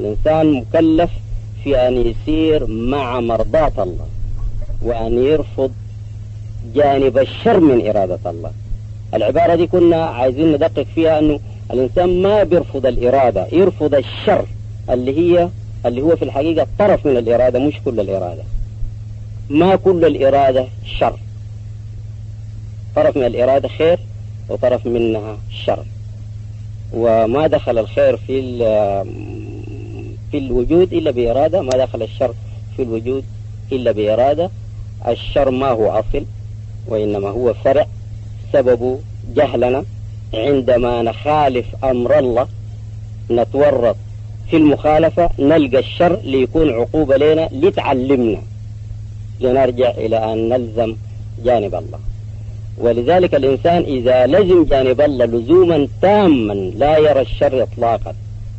الإنسان مكلف في أن يسير مع مرضاة الله وأن يرفض جانب الشر من إرادة الله العبارة دي كنا عايزين ندقق فيها أنه الإنسان ما بيرفض الإرادة يرفض الشر اللي هي اللي هو في الحقيقة طرف من الإرادة مش كل الإرادة ما كل الإرادة شر طرف من الإرادة خير وطرف منها شر وما دخل الخير في في الوجود إلا بإرادة ما دخل الشر في الوجود إلا بإرادة الشر ما هو أصل وإنما هو فرع سبب جهلنا عندما نخالف أمر الله نتورط في المخالفة نلقى الشر ليكون عقوبة لنا لتعلمنا لنرجع إلى أن نلزم جانب الله ولذلك الإنسان إذا لزم جانب الله لزوما تاما لا يرى الشر إطلاقا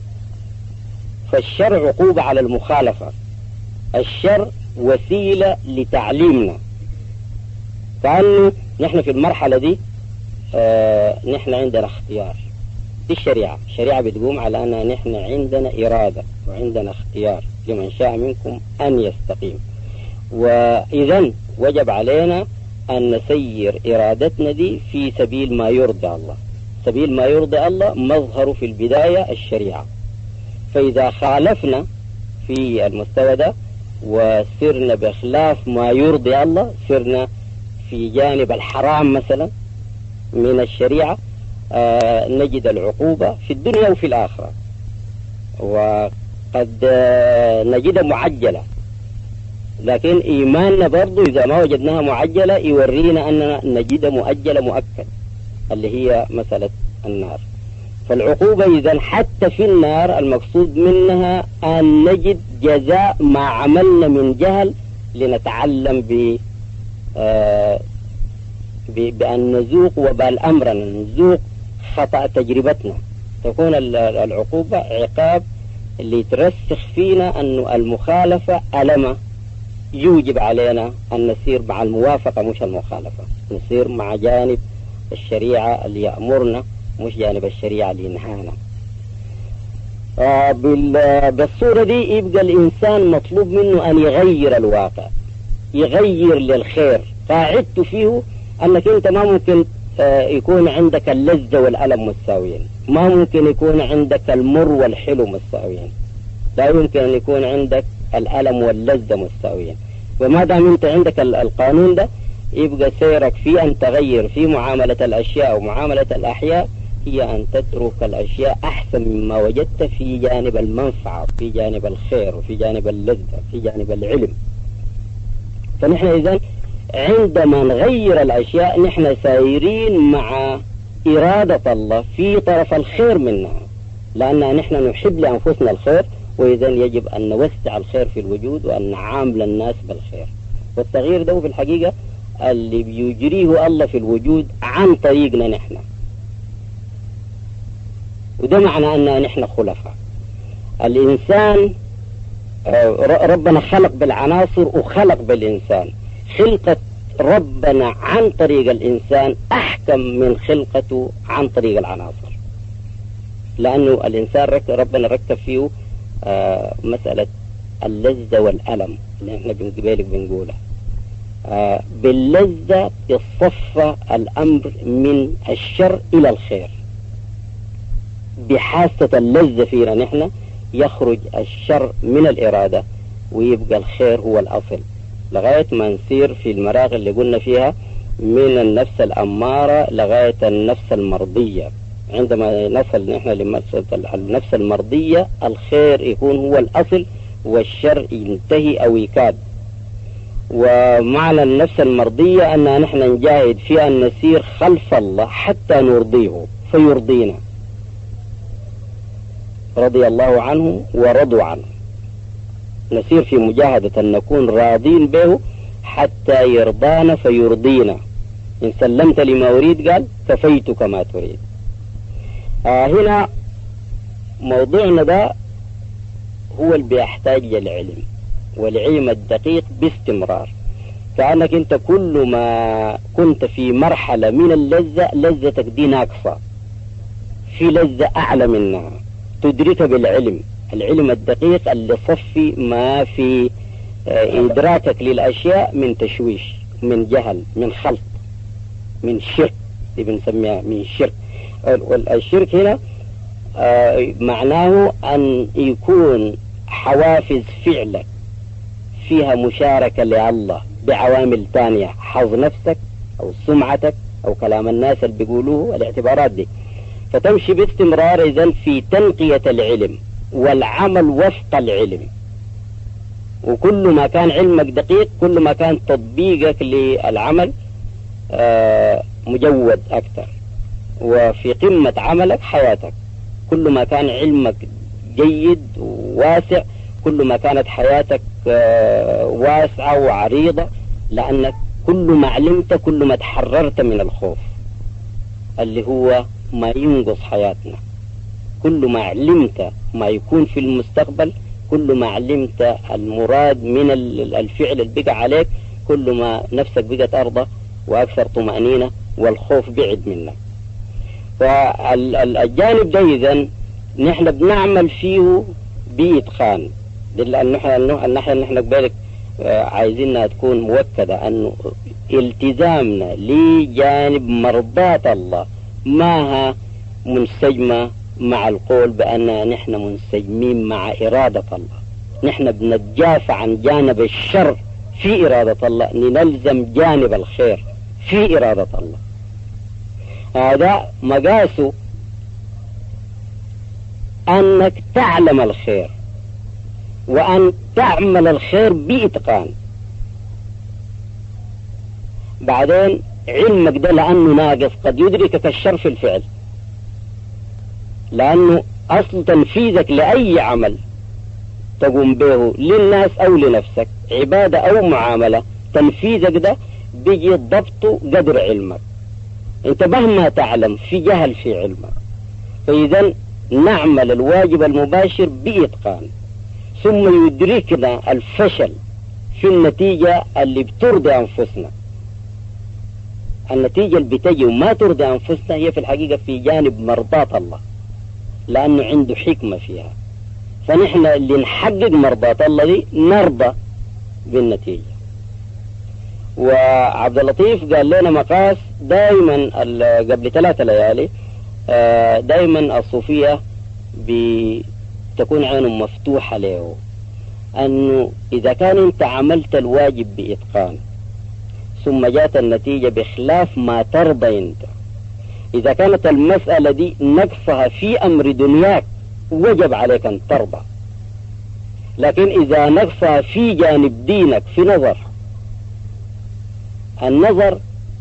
فالشر عقوبة على المخالفة الشر وسيلة لتعليمنا كأنه نحن في المرحلة دي آه نحن عندنا اختيار دي الشريعة الشريعة بتقوم على أن نحن عندنا إرادة وعندنا اختيار لمن شاء منكم أن يستقيم وإذا وجب علينا أن نسير إرادتنا دي في سبيل ما يرضى الله سبيل ما يرضي الله مظهر في البداية الشريعة فإذا خالفنا في المستوى ده وسرنا بخلاف ما يرضي الله سرنا في جانب الحرام مثلا من الشريعة آه نجد العقوبة في الدنيا وفي الآخرة وقد آه نجدها معجلة لكن إيماننا برضو إذا ما وجدناها معجلة يورينا أننا نجدها مؤجلة مؤكد اللي هي مسألة النار فالعقوبة إذا حتى في النار المقصود منها أن نجد جزاء ما عملنا من جهل لنتعلم ب آه بأن نذوق وبال أمرنا نذوق خطأ تجربتنا تكون العقوبة عقاب اللي يترسخ فينا أن المخالفة ألمة يوجب علينا أن نسير مع الموافقة مش المخالفة نسير مع جانب الشريعة اللي يأمرنا مش جانب الشريعة اللي ينهانا آه بالصورة دي يبقى الإنسان مطلوب منه أن يغير الواقع يغير للخير قاعدته فيه أنك أنت ما ممكن آه يكون عندك اللذة والألم متساويين ما ممكن يكون عندك المر والحلو متساويين لا يمكن أن يكون عندك الألم واللذة متساويين وما دام أنت عندك القانون ده يبقى سيرك في أن تغير في معاملة الأشياء ومعاملة الأحياء هي أن تترك الأشياء أحسن مما وجدت في جانب المنفعة في جانب الخير وفي جانب اللذة في جانب العلم فنحن إذا عندما نغير الأشياء نحن سايرين مع إرادة الله في طرف الخير منها لأن نحن نحب لأنفسنا الخير وإذا يجب أن نوسع الخير في الوجود وأن نعامل الناس بالخير والتغيير ده في الحقيقة اللي بيجريه الله في الوجود عن طريقنا نحن وده معنى أننا نحن خلفاء الإنسان ربنا خلق بالعناصر وخلق بالإنسان خلقة ربنا عن طريق الإنسان أحكم من خلقته عن طريق العناصر لأنه الإنسان رك ربنا ركب فيه آه مسألة اللذة والألم اللي احنا بنقبلك بنقولها آه باللذة يصفى الأمر من الشر إلى الخير بحاسة اللذة فينا نحن يخرج الشر من الإرادة ويبقى الخير هو الأصل لغاية ما نسير في المراغ اللي قلنا فيها من النفس الأمارة لغاية النفس المرضية عندما نصل نحن للنفس المرضية الخير يكون هو الأصل والشر ينتهي أو يكاد ومعنى النفس المرضية أن نحن نجاهد في أن نسير خلف الله حتى نرضيه فيرضينا رضي الله عنه ورضوا عنه نسير في مجاهدة أن نكون راضين به حتى يرضانا فيرضينا إن سلمت لما أريد قال كفيتك ما تريد آه هنا موضوعنا ده هو اللي بيحتاج للعلم والعلم الدقيق باستمرار كأنك أنت كل ما كنت في مرحلة من اللذة لذتك دي ناقصة في لذة أعلى منها تدركها بالعلم العلم الدقيق اللي صفي ما في آه، إدراكك للأشياء من تشويش من جهل من خلط من شرك اللي بنسميها من شرك والشرك هنا آه، معناه أن يكون حوافز فعلك فيها مشاركة لله بعوامل ثانية حظ نفسك أو سمعتك أو كلام الناس اللي بيقولوه الاعتبارات دي فتمشي باستمرار إذا في تنقية العلم والعمل وفق العلم وكل ما كان علمك دقيق كل ما كان تطبيقك للعمل آه، مجود أكثر وفي قمة عملك حياتك كل ما كان علمك جيد وواسع كل ما كانت حياتك آه، واسعة وعريضة لأنك كل ما علمت كل ما تحررت من الخوف اللي هو ما ينقص حياتنا كل ما علمت ما يكون في المستقبل كل ما علمت المراد من الفعل اللي بقى عليك كل ما نفسك بقت أرضى وأكثر طمأنينة والخوف بعد منك فالجانب ده إذا نحن بنعمل فيه بإتقان الناحية الناحية اللي نحن قبلك آه، عايزينها تكون مؤكدة أنه التزامنا لجانب مرضاة الله ماها منسجمة مع القول بأننا نحن منسجمين مع إرادة الله نحن بنتجافى عن جانب الشر في إرادة الله نلزم جانب الخير في إرادة الله هذا مقاسه أنك تعلم الخير وأن تعمل الخير بإتقان بعدين علمك ده لأنه ناقص قد يدركك الشر في الفعل لأنه أصل تنفيذك لأي عمل تقوم به للناس أو لنفسك عبادة أو معاملة تنفيذك ده بيجي ضبطه قدر علمك انت مهما تعلم في جهل في علمك فإذا نعمل الواجب المباشر بإتقان ثم يدركنا الفشل في النتيجة اللي بترضي أنفسنا النتيجة اللي بتجي وما ترضي أنفسنا هي في الحقيقة في جانب مرضاة الله لأنه عنده حكمة فيها فنحن اللي نحقق مرضاة الله دي نرضى بالنتيجة وعبد اللطيف قال لنا مقاس دائما قبل ثلاثة ليالي آه، دائما الصوفية بتكون عينهم مفتوحة له أنه إذا كان أنت عملت الواجب بإتقان ثم جات النتيجة بخلاف ما ترضى أنت إذا كانت المسألة دي نقصها في أمر دنياك وجب عليك أن ترضى لكن إذا نقصها في جانب دينك في نظر النظر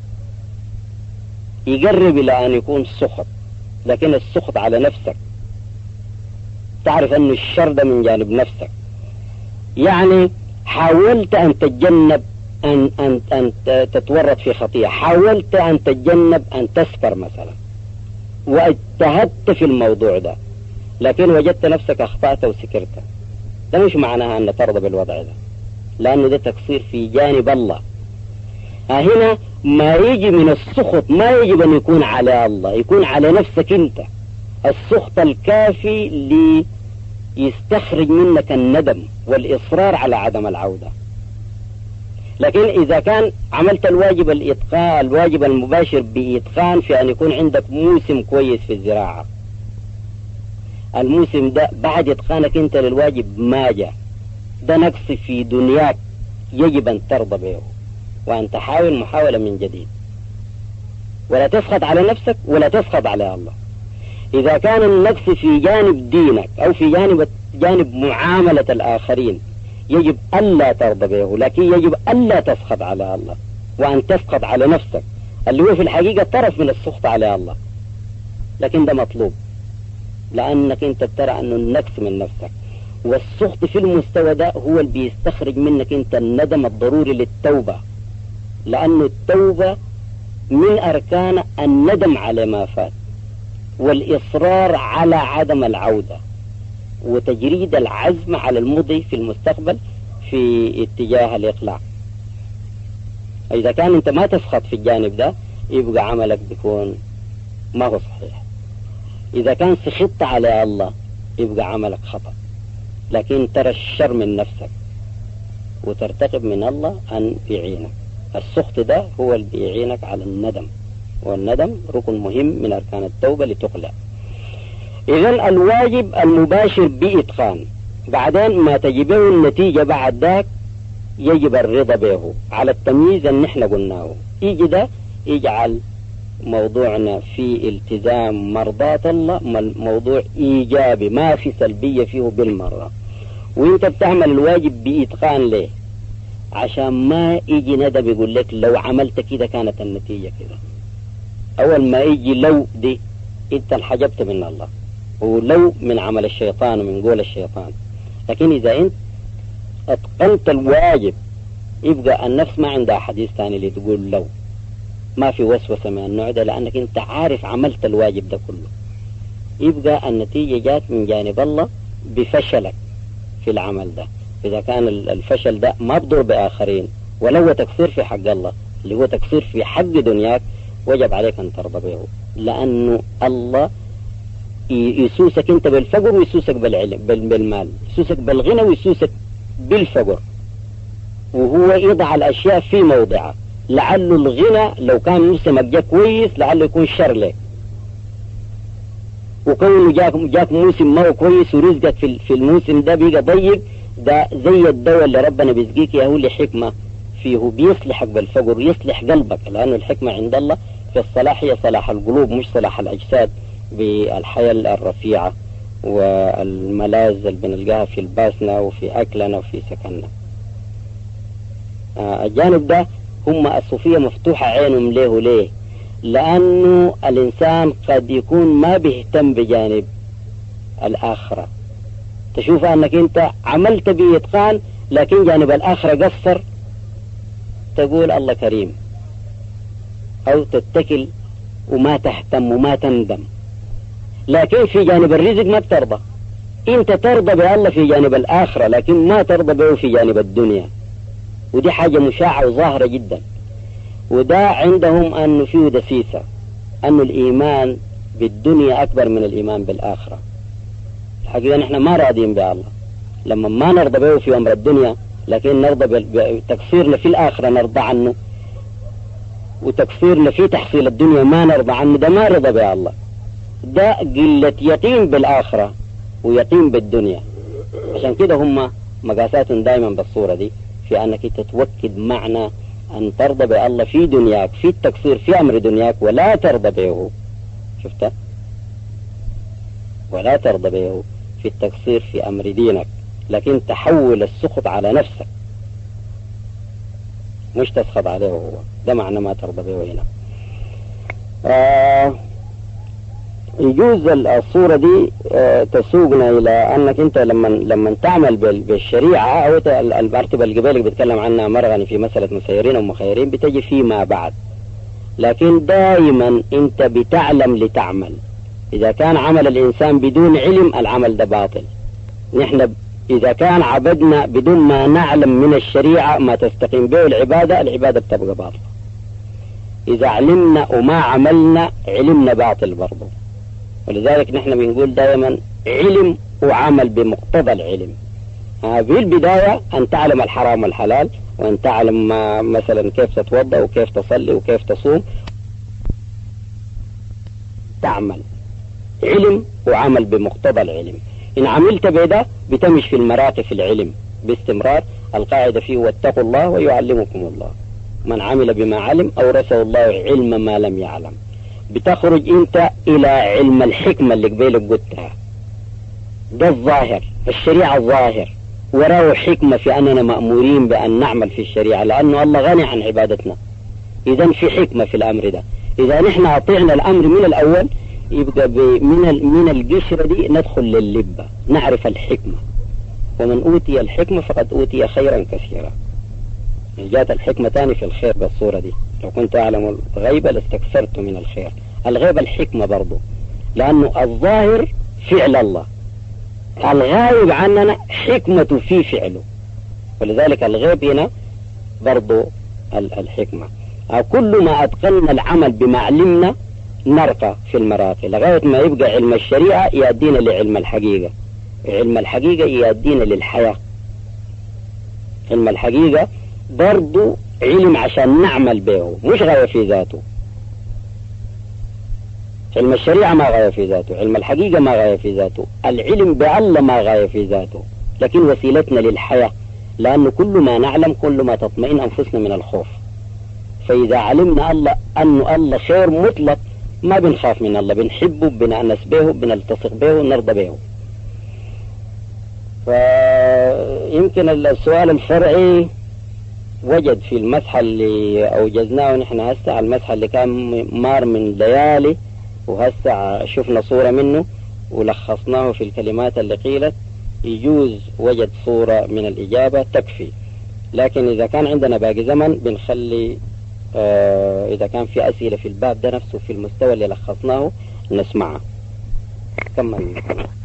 يقرب إلى أن يكون سخط لكن السخط على نفسك تعرف أن الشر ده من جانب نفسك يعني حاولت أن تتجنب أن, أن, أن تتورط في خطيئة حاولت أن تتجنب أن تسكر مثلا واجتهدت في الموضوع ده لكن وجدت نفسك أخطأت وسكرت ده مش معناها أن ترضى بالوضع ده لأنه ده تقصير في جانب الله هنا ما يجي من السخط ما يجب أن يكون على الله يكون على نفسك أنت السخط الكافي ليستخرج منك الندم والإصرار على عدم العودة لكن إذا كان عملت الواجب الإتقان الواجب المباشر بإتقان في أن يكون عندك موسم كويس في الزراعة الموسم ده بعد إتقانك أنت للواجب ما جاء ده نقص في دنياك يجب أن ترضى به وأن تحاول محاولة من جديد ولا تسخط على نفسك ولا تسخط على الله إذا كان النقص في جانب دينك أو في جانب جانب معاملة الآخرين يجب ألا ترضى به لكن يجب ألا تسخط على الله وأن تسخط على نفسك اللي هو في الحقيقة طرف من السخط على الله لكن ده مطلوب لأنك أنت ترى أنه النقص من نفسك والسخط في المستوى ده هو اللي بيستخرج منك أنت الندم الضروري للتوبة لأن التوبة من أركان الندم على ما فات والإصرار على عدم العودة وتجريد العزم على المضي في المستقبل في اتجاه الإقلاع إذا كان أنت ما تسخط في الجانب ده يبقى عملك بيكون ما هو صحيح إذا كان سخطت على الله يبقى عملك خطأ لكن ترى الشر من نفسك وترتقب من الله أن يعينك السخط ده هو اللي بيعينك على الندم والندم ركن مهم من أركان التوبة لتقلع إذا الواجب المباشر بإتقان بعدين ما تجيبه النتيجة بعد ذاك يجب الرضا به على التمييز اللي نحن قلناه يجي ده يجعل موضوعنا في التزام مرضاة الله موضوع إيجابي ما في سلبية فيه بالمرة وانت بتعمل الواجب بإتقان ليه عشان ما يجي ندم يقول لك لو عملت كده كانت النتيجة كده أول ما يجي لو دي انت انحجبت من الله ولو من عمل الشيطان ومن قول الشيطان لكن إذا أنت أتقنت الواجب يبقى النفس ما عندها حديث ثاني اللي تقول لو ما في وسوسة من النوع ده لأنك أنت عارف عملت الواجب ده كله يبقى النتيجة جات من جانب الله بفشلك في العمل ده إذا كان الفشل ده ما بضر بآخرين ولا هو تقصير في حق الله اللي هو تقصير في حق دنياك وجب عليك أن ترضى به لأنه الله يسوسك انت بالفقر ويسوسك بالعلم بالمال يسوسك بالغنى ويسوسك بالفقر وهو يضع الاشياء في موضعها لعله الغنى لو كان موسمك جاك كويس لعله يكون شر لك وكونه جاك جاك موسم ما هو كويس ورزقك في في الموسم ده بيجي ضيق ده زي الدواء اللي ربنا بيسقيك يا هو لحكمه فيه بيصلحك بالفقر يصلح قلبك لانه الحكمه عند الله في الصلاح هي صلاح القلوب مش صلاح الاجساد بالحياة الرفيعة والملاذ اللي بنلقاها في لباسنا وفي أكلنا وفي سكننا آه الجانب ده هم الصوفية مفتوحة عينهم ليه وليه لأنه الإنسان قد يكون ما بيهتم بجانب الآخرة تشوف أنك أنت عملت بإتقان لكن جانب الآخرة قصر تقول الله كريم أو تتكل وما تهتم وما تندم لكن في جانب الرزق ما بترضى انت ترضى بالله في جانب الاخره لكن ما ترضى به في جانب الدنيا ودي حاجه مشاعه وظاهره جدا وده عندهم انه فيه دسيسه انه الايمان بالدنيا اكبر من الايمان بالاخره الحقيقه نحن ما راضيين بالله لما ما نرضى به في امر الدنيا لكن نرضى بتقصيرنا في الاخره نرضى عنه وتقصيرنا في تحصيل الدنيا ما نرضى عنه ده ما رضى بالله ده قلة يقين بالآخرة ويقين بالدنيا عشان كده هم مقاساتهم دائما بالصورة دي في أنك تتوكد معنى أن ترضى بالله في دنياك في التقصير في أمر دنياك ولا ترضى به شفت ولا ترضى به في التقصير في أمر دينك لكن تحول السخط على نفسك مش تسخط عليه هو ده معنى ما ترضى به هنا آه يجوز الصورة دي آه، تسوقنا إلى أنك أنت لما لما تعمل بالشريعة أو المرتبة اللي قبلك بيتكلم عنها مرغني في مسألة مسيرين ومخيرين بتجي فيما بعد لكن دائما أنت بتعلم لتعمل إذا كان عمل الإنسان بدون علم العمل ده باطل نحن إذا كان عبدنا بدون ما نعلم من الشريعة ما تستقيم به العبادة العبادة بتبقى باطلة إذا علمنا وما عملنا علمنا باطل برضه ولذلك نحن بنقول دائما علم وعمل بمقتضى العلم في البداية أن تعلم الحرام والحلال وأن تعلم مثلا كيف تتوضأ وكيف تصلي وكيف تصوم تعمل علم وعمل بمقتضى العلم إن عملت بده بتمش في المراقي في العلم باستمرار القاعدة فيه واتقوا الله ويعلمكم الله من عمل بما علم أورثه الله علم ما لم يعلم بتخرج انت الى علم الحكمة اللي قبيلك قلتها ده الظاهر الشريعة الظاهر وراه حكمة في أننا مأمورين بأن نعمل في الشريعة لأنه الله غني عن عبادتنا إذا في حكمة في الأمر ده إذا نحن أطيعنا الأمر من الأول يبقى من من القشرة دي ندخل لللبة نعرف الحكمة ومن أوتي الحكمة فقد أوتي خيرا كثيرا جاءت الحكمة تاني في الخير بالصورة دي لو كنت أعلم الغيبة لاستكثرت من الخير الغيبة الحكمة برضو لأنه الظاهر فعل الله الغايب عننا حكمة في فعله ولذلك الغيب هنا برضو الحكمة كل ما أتقنا العمل بما علمنا نرقى في المراقي لغاية ما يبقى علم الشريعة يأدينا لعلم الحقيقة علم الحقيقة يؤدينا للحياة علم الحقيقة برضو علم عشان نعمل به مش غاية في ذاته علم الشريعة ما غاية في ذاته علم الحقيقة ما غاية في ذاته العلم بالله ما غاية في ذاته لكن وسيلتنا للحياة لأنه كل ما نعلم كل ما تطمئن أنفسنا من الخوف فإذا علمنا الله أنه الله خير مطلق ما بنخاف من الله بنحبه بنأنس به بنلتصق به ونرضى به فيمكن السؤال الفرعي وجد في المسح اللي أوجزناه نحن هسه المسح اللي كان مار من ليالي وهسه شفنا صورة منه ولخصناه في الكلمات اللي قيلت يجوز وجد صورة من الإجابة تكفي لكن إذا كان عندنا باقي زمن بنخلي آه إذا كان في أسئلة في الباب ده نفسه في المستوى اللي لخصناه نسمعها كمل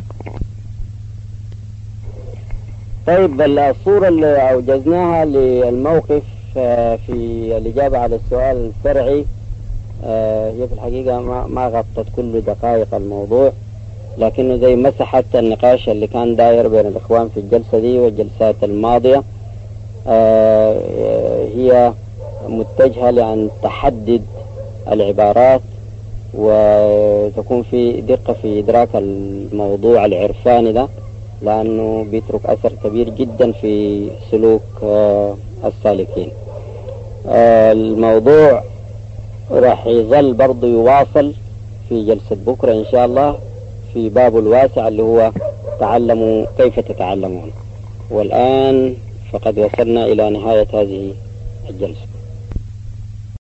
طيب الصورة اللي أوجزناها للموقف آه في الإجابة على السؤال الفرعي آه هي في الحقيقة ما, ما غطت كل دقائق الموضوع لكنه زي مسحت النقاش اللي كان داير بين الإخوان في الجلسة دي والجلسات الماضية آه هي متجهة لأن تحدد العبارات وتكون في دقة في إدراك الموضوع العرفاني ده لأنه بيترك أثر كبير جدا في سلوك السالكين الموضوع راح يظل برضه يواصل في جلسة بكرة إن شاء الله في باب الواسع اللي هو تعلموا كيف تتعلمون والآن فقد وصلنا إلى نهاية هذه الجلسة